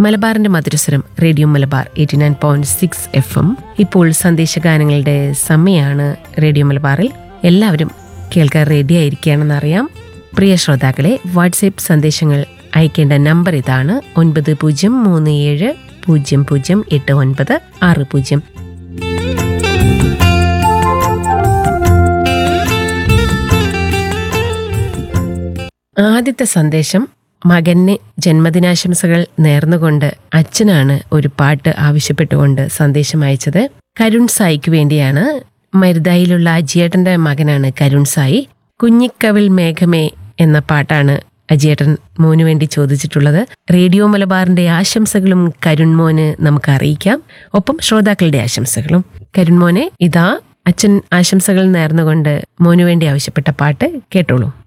മലബാറിന്റെ മധുരസ്വരം radio Malabar eighty nine point six F M ഇപ്പോൾ സന്ദേശഗാനങ്ങളുടെ സമയമാണ് റേഡിയോ മലബാറിൽ എല്ലാവരും കേൾക്കാൻ റെഡി ആയിരിക്കുകയാണെന്ന് അറിയാം പ്രിയ ശ്രോതാക്കളെ വാട്സപ്പ് സന്ദേശങ്ങൾ അയക്കേണ്ട നമ്പർ ഇതാണ് ഒൻപത് പൂജ്യം മൂന്ന് ഏഴ് പൂജ്യം പൂജ്യം എട്ട് ഒൻപത് ആറ് പൂജ്യം ആദ്യത്തെ സന്ദേശം മകന് ജന്മദിനാശംസകൾ നേർന്നുകൊണ്ട് അച്ഛനാണ് ഒരു പാട്ട് ആവശ്യപ്പെട്ടുകൊണ്ട് സന്ദേശം അയച്ചത് കരുൺ സായിക്ക് വേണ്ടിയാണ് മരുതായിലുള്ള അജിയേട്ടന്റെ മകനാണ് കരുൺ സായി കുഞ്ഞിക്കവിൾ മേഘമേ എന്ന പാട്ടാണ് അജിയേട്ടൻ മോന് വേണ്ടി ചോദിച്ചിട്ടുള്ളത് റേഡിയോ മലബാറിന്റെ ആശംസകളും കരുൺ മോന് നമുക്ക് അറിയിക്കാം ഒപ്പം ശ്രോതാക്കളുടെ ആശംസകളും കരുൺ മോനെ ഇതാ അച്ഛൻ ആശംസകൾ നേർന്നുകൊണ്ട് മോനു വേണ്ടി ആവശ്യപ്പെട്ട പാട്ട് കേട്ടോളൂ